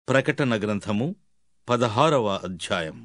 ప్రకటన గ్రంథము పదహారవ అధ్యాయం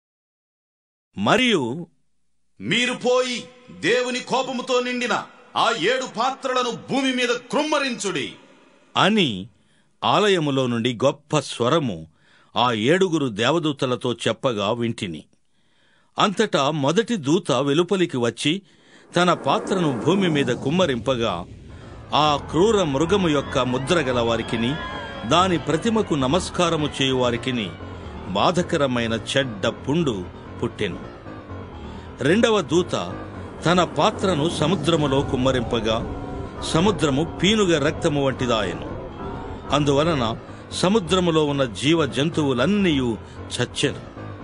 మరియు మీరు పోయి దేవుని కోపముతో నిండిన ఆ ఏడు పాత్రలను భూమి మీద కృమ్మరించుడి అని ఆలయములో నుండి గొప్ప స్వరము ఆ ఏడుగురు దేవదూతలతో చెప్పగా వింటిని అంతటా మొదటి దూత వెలుపలికి వచ్చి తన పాత్రను భూమి మీద కుమ్మరింపగా ఆ క్రూర మృగము యొక్క ముద్ర గల వారికిని దాని ప్రతిమకు నమస్కారము చేయువారికిని బాధకరమైన చెడ్డ పుండు పుట్టెను రెండవ దూత తన పాత్రను సముద్రములో కుమ్మరింపగా సముద్రము పీనుగ రక్తము వంటిదాయను అందువలన సముద్రములో ఉన్న జీవ జంతువులన్నీ చచ్చెను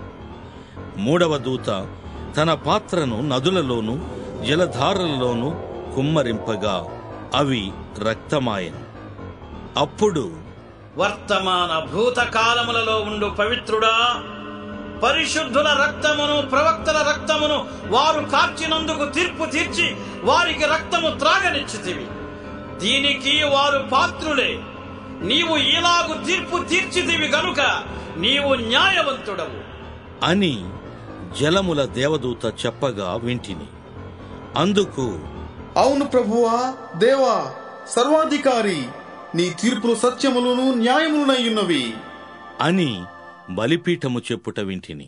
మూడవ దూత తన పాత్రను నదులలోను జలధారలలోను కుమ్మరింపగా అవి రక్తమాయను అప్పుడు వర్తమాన భూతకాలములలో ఉండు పవిత్రుడా పరిశుద్ధుల రక్తమును ప్రవక్తల రక్తమును వారు కార్చినందుకు తీర్పు తీర్చి వారికి రక్తము త్రాగనిచ్చితివి దీనికి వారు పాత్రులే నీవు ఇలాగు తీర్పు తీర్చితివి గనుక నీవు న్యాయవంతుడవు అని జలముల దేవదూత చెప్పగా వింటిని అందుకు అవును ప్రభువా దేవా సర్వాధికారి నీ తీర్పులు సత్యములను న్యాయములునయ్యున్నవి అని బలిపీఠము చెప్పుట వింటిని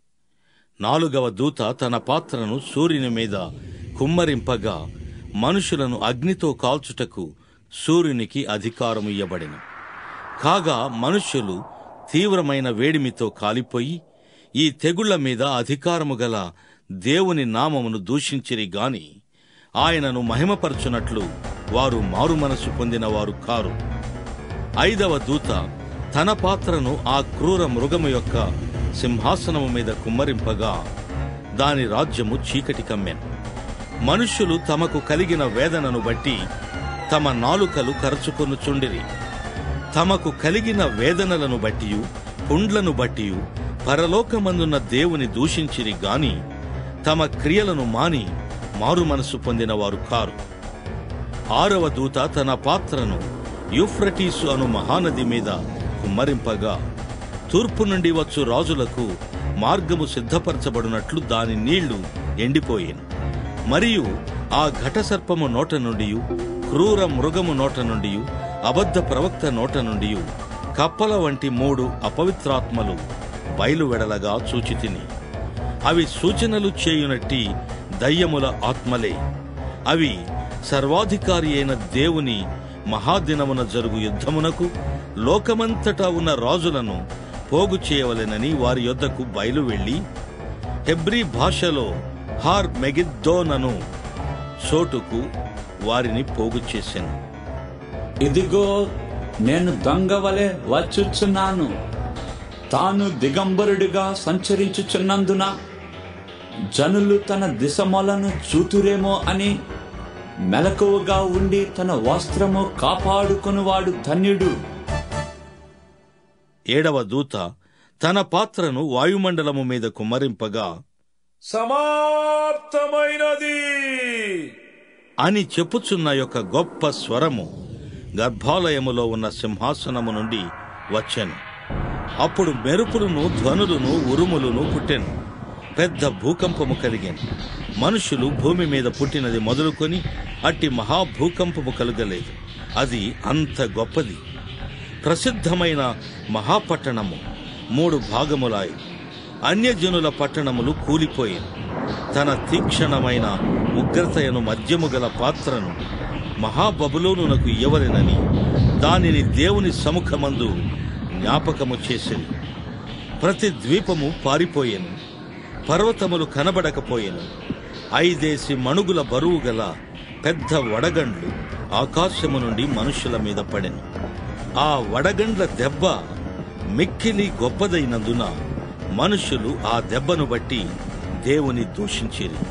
నాలుగవ దూత తన పాత్రను సూర్యుని మీద కుమ్మరింపగా మనుషులను అగ్నితో కాల్చుటకు సూర్యునికి అధికారం ఇయ్యబడిన కాగా మనుష్యులు తీవ్రమైన వేడిమితో కాలిపోయి ఈ తెగుళ్ల మీద అధికారము గల దేవుని నామమును దూషించిరి గాని ఆయనను మహిమపరచునట్లు వారు మారుమనసు పొందిన వారు కారు ఐదవ దూత తన పాత్రను ఆ క్రూర మృగము యొక్క సింహాసనము మీద కుమ్మరింపగా దాని రాజ్యము చీకటి కమ్మెను మనుష్యులు తమకు కలిగిన వేదనను బట్టి తమ నాలుకలు కరచుకొనుచుండిరి తమకు కలిగిన వేదనలను బట్టియు పుండ్లను బట్టియు పరలోకమందున్న దేవుని దూషించిరి గాని తమ క్రియలను మాని మారుమనసు పొందిన వారు కారు ఆరవ దూత తన పాత్రను యూఫ్రటీసు అను మహానది మీద కుమ్మరింపగా తూర్పు నుండి వచ్చు రాజులకు మార్గము సిద్ధపరచబడినట్లు దాని నీళ్లు ఎండిపోయేను మరియు ఆ ఘటసర్పము నోట నుండి క్రూర మృగము నోట నుండి అబద్ధ ప్రవక్త నోట నుండి కప్పల వంటి మూడు అపవిత్రాత్మలు బయలువెడలగా చూచితిని అవి సూచనలు చేయునట్టి దయ్యముల ఆత్మలే అవి సర్వాధికారి అయిన దేవుని మహాదినమున జరుగు యుద్ధమునకు లోకమంతటా ఉన్న రాజులను పోగు చేయవలెనని వారి యొద్దకు బయలు వెళ్లి హెబ్రీ భాషలో హార్ మెగిద్దోనను చోటుకు వారిని పోగు చేశాను ఇదిగో నేను దొంగ వలె వచ్చుచున్నాను తాను దిగంబరుడిగా సంచరించుచున్నందున జనులు తన దిశమలను చూతురేమో అని మెలకువగా ఉండి తన వస్త్రము కాపాడుకొనువాడు ధన్యుడు ఏడవ దూత తన పాత్రను వాయుమండలము మీద కుమ్మరింపగా సమాప్తమైనది అని చెప్పుచున్న యొక్క గొప్ప స్వరము గర్భాలయములో ఉన్న సింహాసనము నుండి వచ్చెను అప్పుడు మెరుపులను ధ్వనులను ఉరుములను పుట్టెను పెద్ద భూకంపము కలిగాను మనుషులు భూమి మీద పుట్టినది మొదలుకొని అట్టి మహాభూకంపము కలుగలేదు అది అంత గొప్పది ప్రసిద్ధమైన మహాపట్టణము మూడు భాగములాయి అన్యజనుల పట్టణములు కూలిపోయాయి తన తీక్షణమైన ఉగ్రతయను మద్యము గల పాత్రను మహాబబులోనునకు ఇవ్వలేనని దానిని దేవుని సముఖమందు జ్ఞాపకము చేసింది ప్రతి ద్వీపము పారిపోయెను పర్వతములు కనబడకపోయెను ఐదేసి మణుగుల బరువు గల పెద్ద వడగండ్లు ఆకాశము నుండి మనుషుల మీద పడెను ఆ వడగండ్ల దెబ్బ మిక్కిలి గొప్పదైనందున మనుషులు ఆ దెబ్బను బట్టి దేవుని దూషించిరి